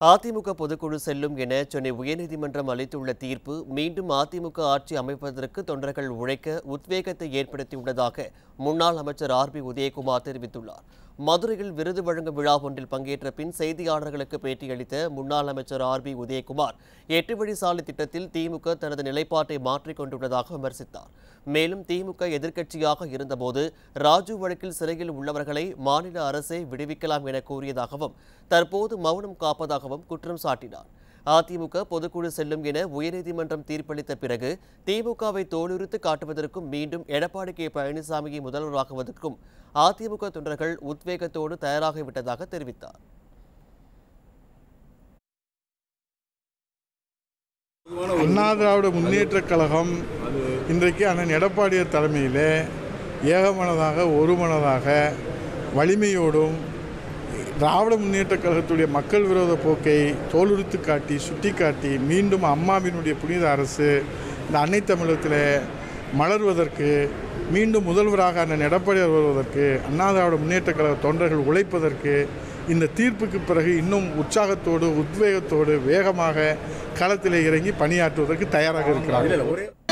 அதிமுக பொதுக்குழு செல்லும் என சென்னை உயர்நீதிமன்றம் அளித்துள்ள தீர்ப்பு மீண்டும் அதிமுக ஆட்சி அமைப்பதற்கு தொண்டர்கள் உழைக்க உத்வேகத்தை ஏற்படுத்தியுள்ளதாக முன்னாள் அமைச்சர் ஆர் பி உதயகுமார் தெரிவித்துள்ளார் மதுரையில் விருது வழங்கும் விழா ஒன்றில் பங்கேற்ற பின் செய்தியாளர்களுக்கு பேட்டியளித்த முன்னாள் அமைச்சர் ஆர் பி உதயகுமார் எட்டு வழி சாலை திட்டத்தில் திமுக தனது நிலைப்பாட்டை மாற்றிக் கொண்டுள்ளதாக விமர்சித்தார் மேலும் திமுக எதிர்க்கட்சியாக இருந்தபோது ராஜு வழக்கில் சிறையில் உள்ளவர்களை மாநில அரசே விடுவிக்கலாம் என கூறியதாகவும் தற்போது மௌனம் காப்பதாகவும் குற்றம் சாட்டினார் அதிமுக பொதுக்குழு செல்லும் என உயர்நீதிமன்றம் தீர்ப்பளித்த பிறகு திமுகவை தோலுரித்து காட்டுவதற்கும் மீண்டும் எடப்பாடி கே பழனிசாமியை முதல்வராக்குவதற்கும் அதிமுக தொண்டர்கள் உத்வேகத்தோடு தயாராகிவிட்டதாக தெரிவித்தார் அண்ணா திராவிட முன்னேற்றக் கழகம் இன்றைக்கு அண்ணன் எடப்பாடியார் தலைமையிலே ஏகமனதாக ஒருமனதாக வலிமையோடும் திராவிட முன்னேற்றக் கழகத்துடைய மக்கள் விரோத போக்கை தோலுரித்து காட்டி சுட்டிக்காட்டி மீண்டும் அம்மாவினுடைய புனித அரசு இந்த அன்னை தமிழகத்தில் மலர்வதற்கு மீண்டும் முதல்வராக அண்ணன் எடப்பாடியார் வருவதற்கு அண்ணா திராவிட முன்னேற்றக் கழக தொண்டர்கள் உழைப்பதற்கு இந்த தீர்ப்புக்கு பிறகு இன்னும் உற்சாகத்தோடு உத்வேகத்தோடு வேகமாக களத்திலே இறங்கி பணியாற்றுவதற்கு தயாராக இருக்கிறார்கள்